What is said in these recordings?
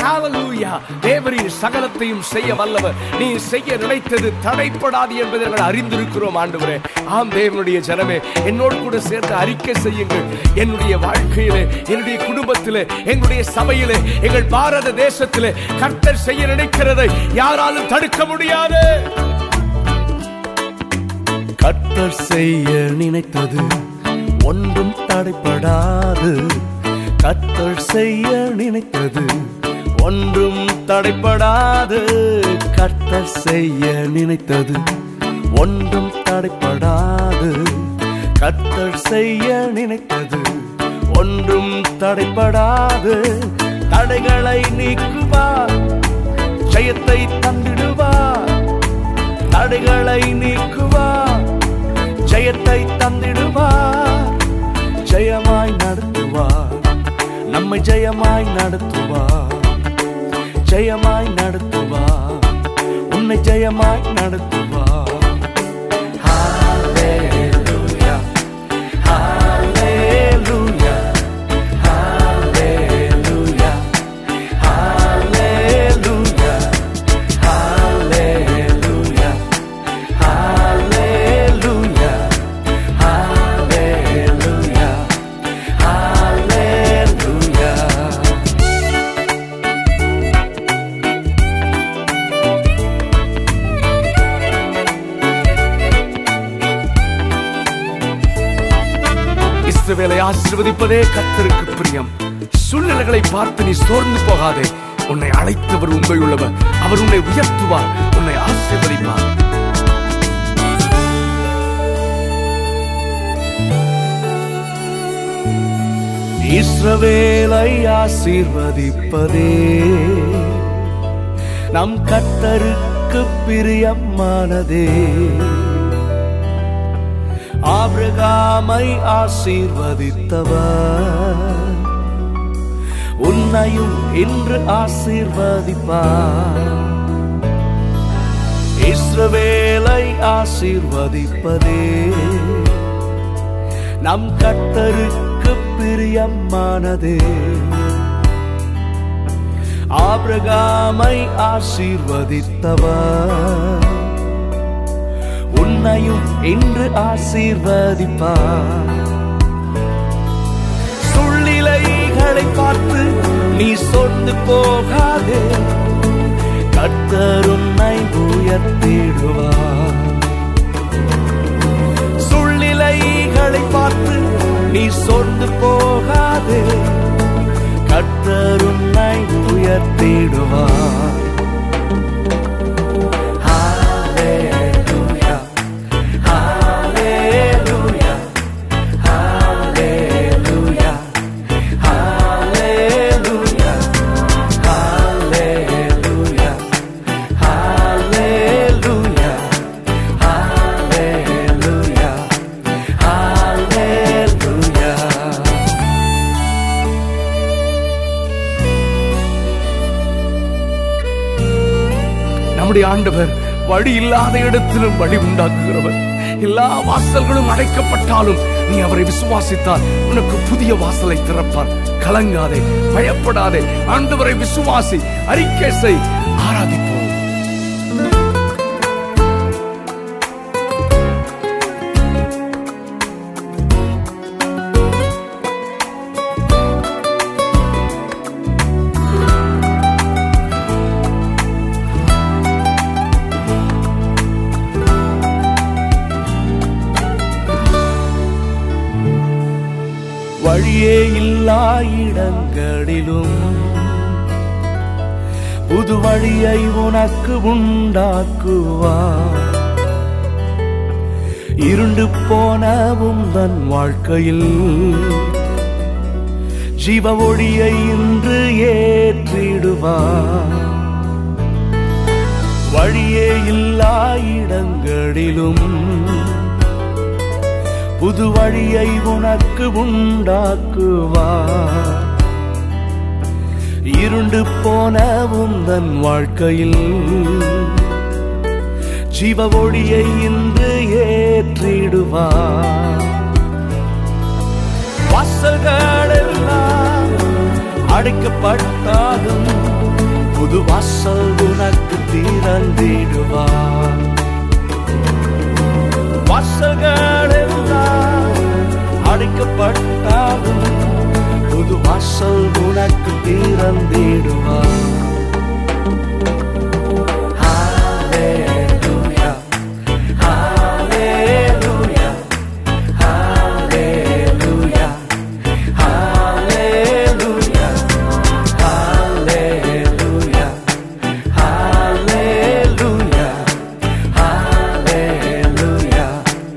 ஹalleluya தேவரீர் சகலத்தையும் செய்ய வல்லவர் நீ செய்ய நினைத்தது தடைப்படாது என்பதை நாங்கள் அறிந்திருக்கிறோம் ஆண்டவரே ஆம் தேவனுடைய ஜனமே என்னோடு கூட சேர்ந்து அறிக்கை செய்யுங்கள் என்னுடைய வாழ்க்கையிலே என்னுடைய குடும்பத்திலே எங்களுடைய சபையிலே எங்கள் பாரத தேசத்திலே கர்த்தர் செய்ய நினைக்கிறதை யாராலும் தடுக்க முடியாது கர்த்தர் செய்ய நினைத்தது ஒன்றும் தடைப்படாது கர்த்தர் செய்ய நினைத்தது ஒன்றும் தடைப்படாது கர்த்தர் செய்ய நினைத்தது ஒன்றும் தடைப்படாது கர்த்தர் செய்ய நினைத்தது ஒன்றும் தடைப்படாது தடைகளை நீக்குவார் ஜெயத்தை தந்திடுவார் தடைகளை நீக்குவார் ஜெயத்தை தந்திடுவார் ஜெயமாய் நடத்துவார் நம்மை ஜெயமாய் நடத்துவார் ஜெயமாய் நடத்துவார் உன்னை ஜெயமாய் நடத்துவார் Hallelujah. Hallelujah. Hallelujah. Hallelujah. Hallelujah. Hallelujah. Hallelujah. Hallelujah. இஸ்ரவேலை ஆசீர்வதிப்பதே கர்த்தருக்கு பிரியம் சூழ்நிலைகளை பார்த்து நீ சோர்ந்து போகாதே உன்னை அழைத்தவர் உண்மை உள்ளவர் அவர் உன்னை உயர்த்துவார் உன்னை ஆசீர்வதிப்பார் இஸ்ரவேலை ஆசீர்வதிப்பதே நம் கர்த்தருக்கு பிரியமானதே ஆபிரகாமை ஆசீர்வதித்தவர் உன்னையும் இன்று ஆசீர்வதிப்பார் இஸ்ரவேலை ஆசீர்வதிப்பதே நம் கர்த்தருக்கு பிரியமானதே ஆபிரகாமை ஆசீர்வதித்தவர் உன்னையும் இன்று ஆசீர்வதிப்பார் சூழ்நிலைகளை பார்த்து நீ சொந்து போகாதே கர்த்தர் உன்னை உயர்த்திடுவார் சூழ்நிலைகளை பார்த்து நீ சொந்து போகாதே கர்த்தர் உன்னை உயர்த்திடுவார் Hallelujah. Hallelujah. Hallelujah. Hallelujah. Hallelujah. Hallelujah. Hallelujah. Hallelujah. நம்முடைய ஆண்டவர் வழி இல்லாத இடத்திலும் வழி உண்டாக்குகிறவர் எல்லா வாசல்களும் அடைக்கப்பட்டாலும் நீ அவரை விசுவாசித்தால் உனக்கு புதிய வாசலை திறப்பார் கலங்காதே பயப்படாதே ஆண்டவரை விசுவாசி அறிக்கை செய் ஆராதிப்போம் வழியே இல்லா இடங்களிலும் புது வழியை உனக்கு உண்டாக்குவார் இருண்டு போன உந்தன் வாழ்க்கையில் ஜீவ ஒளியை இன்று ஏற்றிடுவார் வழியே இல்லா இடங்களிலும் புது வழியை உனக்கு உண்டாக்குவார் இருண்டு போன உந்தன் வாழ்க்கையில் ஜீவ ஒளியை இன்று ஏற்றிடுவார் வாசல்கள் எல்லாம் அடைக்கப்பட்டாலும் புது வாசல் உனக்கு திறந்திடுவார் வாசல்கள் எல்லாம் அடைக்கப்பட்டாலும் புது வாசல் உனக்கு திறந்திடுவார் Hallelujah. Hallelujah. Hallelujah. Hallelujah. Hallelujah. Hallelujah. Hallelujah.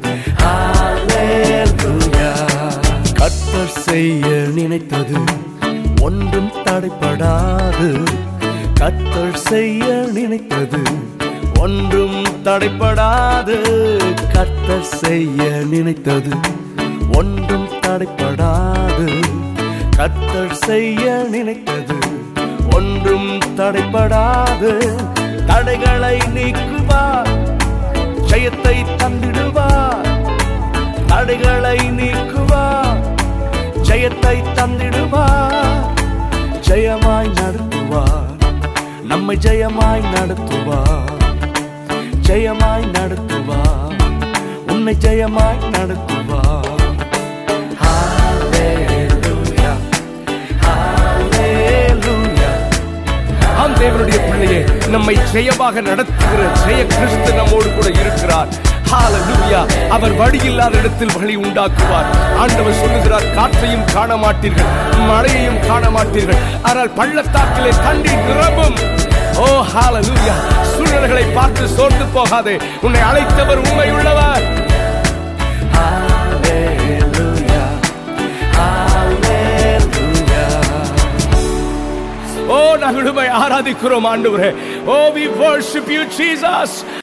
Hallelujah. கர்த்தர் செய்ய நினைத்தது ஒன்றும் தடைப்படாது கர்த்தர் செய்ய நினைத்தது ஒன்றும் தடைப்படாது கர்த்தர் செய்ய நினைத்தது ஒன்றும் தடைப்படாது கர்த்தர் செய்ய நினைத்தது ஒன்றும் தடைப்படாது தடைகளை நீக்குவார் ஜெயத்தை தந்திடுவார் தடைகளை நீக்குவார் ஜெயத்தை தந்திடுவார் ஜெயமாய் நடத்துவார் நம்மை ஜெயமாய் நடத்துவார் ஜெயமாய் நடத்துவார் உன்னை ஜெயமாய் நடத்துவார் Hallelujah. Hallelujah. ஆம் தேவனுடைய பிள்ளையே நம்மை ஜெயமாக நடத்துகிற ஜெய கிறிஸ்து நம்மோடு கூட இருக்கிறார் ஹalleluya அவர் வழி இல்லாத இடத்தில் வழி உண்டாக்குவார் ஆண்டவர் சொல்லுகிறார் காற்றையும் காண மாட்டீர்கள் மழையையும் காண மாட்டீர்கள் ஆனால் பள்ளத்தாக்கிலே தண்ணீர் நிரம்பும் ஓ ஹalleluya சூழ்நிலைகளை பார்த்து சோர்ந்து போகாதே உன்னை அழைத்தவர் உண்மையுள்ளவர் ஹalleluya ஹalleluya ஓ நாங்கள் உம்மை ஆராதிக்கிறோம் ஆண்டவரே ஓ we worship you jesus